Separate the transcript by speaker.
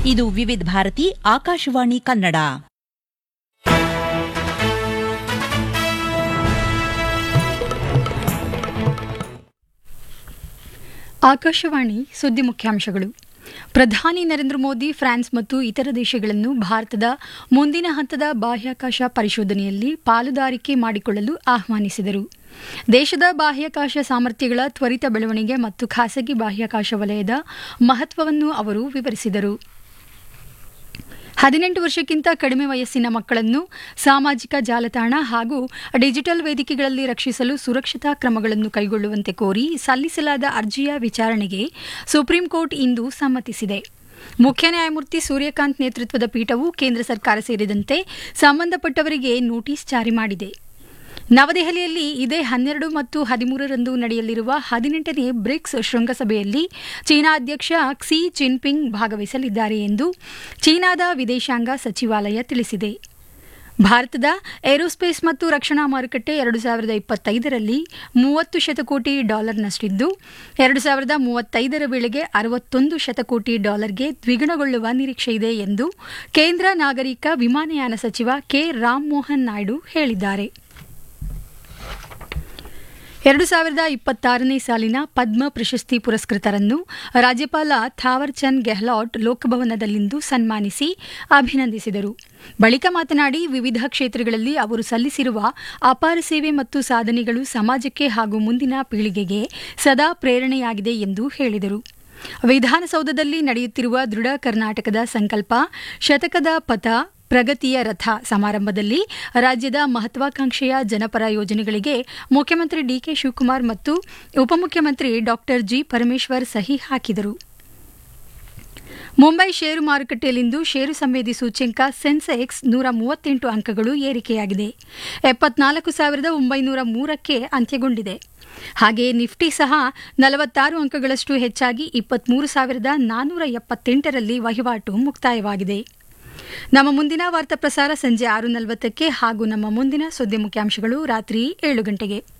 Speaker 1: ಇದು ವಿವಿಧ ಭಾರತಿ ಆಕಾಶವಾಣಿ ಕನ್ನಡ
Speaker 2: ಆಕಾಶವಾಣಿ ಸುದ್ದಿ ಮುಖ್ಯಾಂಶಗಳು ಪ್ರಧಾನಿ ನರೇಂದ್ರ ಮೋದಿ ಫ್ರಾನ್ಸ್ ಮತ್ತು ಇತರ ದೇಶಗಳನ್ನು ಭಾರತದ ಮುಂದಿನ ಹಂತದ ಬಾಹ್ಯಾಕಾಶ ಪರಿಶೋಧನೆಯಲ್ಲಿ ಪಾಲುದಾರಿಕೆ ಮಾಡಿಕೊಳ್ಳಲು ಆಹ್ವಾನಿಸಿದರು ದೇಶದ ಬಾಹ್ಯಾಕಾಶ ಸಾಮರ್ಥ್ಯಗಳ ತ್ವರಿತ ಬೆಳವಣಿಗೆ ಮತ್ತು ಖಾಸಗಿ ಬಾಹ್ಯಾಕಾಶ ವಲಯದ ಮಹತ್ವವನ್ನು ಅವರು ವಿವರಿಸಿದರು ಹದಿನೆಂಟು ವರ್ಷಕ್ಕಿಂತ ಕಡಿಮೆ ವಯಸ್ಸಿನ ಮಕ್ಕಳನ್ನು ಸಾಮಾಜಿಕ ಜಾಲತಾಣ ಹಾಗೂ ಡಿಜಿಟಲ್ ವೇದಿಕೆಗಳಲ್ಲಿ ರಕ್ಷಿಸಲು ಸುರಕ್ಷತಾ ಕ್ರಮಗಳನ್ನು ಕೈಗೊಳ್ಳುವಂತೆ ಕೋರಿ ಸಲ್ಲಿಸಲಾದ ಅರ್ಜಿಯ ವಿಚಾರಣೆಗೆ ಸುಪ್ರೀಂ ಕೋರ್ಟ್ ಇಂದು ಸಮ್ಮತಿಸಿದೆ ಮುಖ್ಯ ನ್ಯಾಯಮೂರ್ತಿ ಸೂರ್ಯಕಾಂತ್ ನೇತೃತ್ವದ ಪೀಠವು ಕೇಂದ್ರ ಸರ್ಕಾರ ಸೇರಿದಂತೆ ಸಂಬಂಧಪಟ್ಟವರಿಗೆ ನೋಟಿಸ್ ಜಾರಿ ಮಾಡಿದೆ ನವದೆಹಲಿಯಲ್ಲಿ ಇದೇ ಹನ್ನೆರಡು ಮತ್ತು ಹದಿಮೂರರಂದು ನಡೆಯಲಿರುವ ಹದಿನೆಂಟನೇ ಬ್ರಿಕ್ಸ್ ಶೃಂಗಸಭೆಯಲ್ಲಿ ಚೀನಾ ಅಧ್ಯಕ್ಷ ಕ್ಸಿ ಜಿನ್ಪಿಂಗ್ ಭಾಗವಹಿಸಲಿದ್ದಾರೆ ಎಂದು ಚೀನಾದ ವಿದೇಶಾಂಗ ಸಚಿವಾಲಯ ತಿಳಿಸಿದೆ ಭಾರತದ ಏರೋಸ್ಪೇಸ್ ಮತ್ತು ರಕ್ಷಣಾ ಮಾರುಕಟ್ಟೆ ಎರಡು ಸಾವಿರದ ಇಪ್ಪತ್ತೈದರಲ್ಲಿ ಮೂವತ್ತು ಶತಕೋಟಿ ಡಾಲರ್ನಷ್ಟಿದ್ದು ಎರಡು ಸಾವಿರದ ಮೂವತ್ತೈದರ ವೇಳೆಗೆ ಅರವತ್ತೊಂದು ಶತಕೋಟಿ ಡಾಲರ್ಗೆ ದ್ವಿಗುಣಗೊಳ್ಳುವ ನಿರೀಕ್ಷೆಯಿದೆ ಎಂದು ಕೇಂದ್ರ ನಾಗರಿಕ ವಿಮಾನಯಾನ ಸಚಿವ ಕೆ ರಾಮ್ಮೋಹನ್ ನಾಯ್ಡು ಹೇಳಿದ್ದಾರೆ ಎರಡು ಸಾವಿರದ ಇಪ್ಪತ್ತಾರನೇ ಸಾಲಿನ ಪದ್ಮ ಪ್ರಶಸ್ತಿ ಪುರಸ್ಕೃತರನ್ನು ರಾಜ್ಯಪಾಲ ಥಾವರ್ ಚಂದ್ ಗೆಹ್ಲಾಟ್ ಲೋಕಭವನದಲ್ಲಿಂದು ಸನ್ಮಾನಿಸಿ ಅಭಿನಂದಿಸಿದರು ಬಳಿಕ ಮಾತನಾಡಿ ವಿವಿಧ ಕ್ಷೇತ್ರಗಳಲ್ಲಿ ಅವರು ಸಲ್ಲಿಸಿರುವ ಅಪಾರ ಸೇವೆ ಮತ್ತು ಸಾಧನೆಗಳು ಸಮಾಜಕ್ಕೆ ಹಾಗೂ ಮುಂದಿನ ಪೀಳಿಗೆಗೆ ಸದಾ ಪ್ರೇರಣೆಯಾಗಿದೆ ಎಂದು ಹೇಳಿದರು ವಿಧಾನಸೌಧದಲ್ಲಿ ನಡೆಯುತ್ತಿರುವ ದೃಢ ಕರ್ನಾಟಕದ ಸಂಕಲ್ಪ ಶತಕದ ಪಥ ಪ್ರಗತಿಯ ರಥ ಸಮಾರಂಭದಲ್ಲಿ ರಾಜ್ಯದ ಮಹತ್ವಾಕಾಂಕ್ಷೆಯ ಜನಪರ ಯೋಜನೆಗಳಿಗೆ ಮುಖ್ಯಮಂತ್ರಿ ಡಿಕೆ ಶಿವಕುಮಾರ್ ಮತ್ತು ಉಪಮುಖ್ಯಮಂತ್ರಿ ಡಾಕ್ಟರ್ ಜಿ ಪರಮೇಶ್ವರ್ ಸಹಿ ಹಾಕಿದರು ಮುಂಬೈ ಷೇರು ಮಾರುಕಟ್ಟೆಯಲ್ಲಿಂದು ಷೇರು ಸಂವೇದಿ ಸೂಚ್ಯಂಕ ಸೆನ್ಸೆಕ್ಸ್ ನೂರ ಮೂವತ್ತೆಂಟು ಅಂಕಗಳು ಏರಿಕೆಯಾಗಿದೆ ಎಪ್ಪತ್ನಾಲ್ಕು ಸಾವಿರದ ಒಂಬೈನೂರ ಮೂರಕ್ಕೆ ಅಂತ್ಯಗೊಂಡಿದೆ ಹಾಗೆಯೇ ನಿಫ್ಟಿ ಸಹ ನಲವತ್ತಾರು ಅಂಕಗಳಷ್ಟು ಹೆಚ್ಚಾಗಿ ಇಪ್ಪತ್ಮೂರು ಸಾವಿರದ ನಾನ್ನೂರ ಎಪ್ಪತ್ತೆಂಟರಲ್ಲಿ ವಹಿವಾಟು ಮುಕ್ತಾಯವಾಗಿದೆ ನಮ್ಮ ಮುಂದಿನ ವಾರ್ತಾ ಪ್ರಸಾರ ಸಂಜೆ ಆರು ನಲವತ್ತಕ್ಕೆ ಹಾಗೂ ನಮ್ಮ ಮುಂದಿನ ಸುದ್ದಿ ಮುಖ್ಯಾಂಶಗಳು ರಾತ್ರಿ ಏಳು ಗಂಟೆಗೆ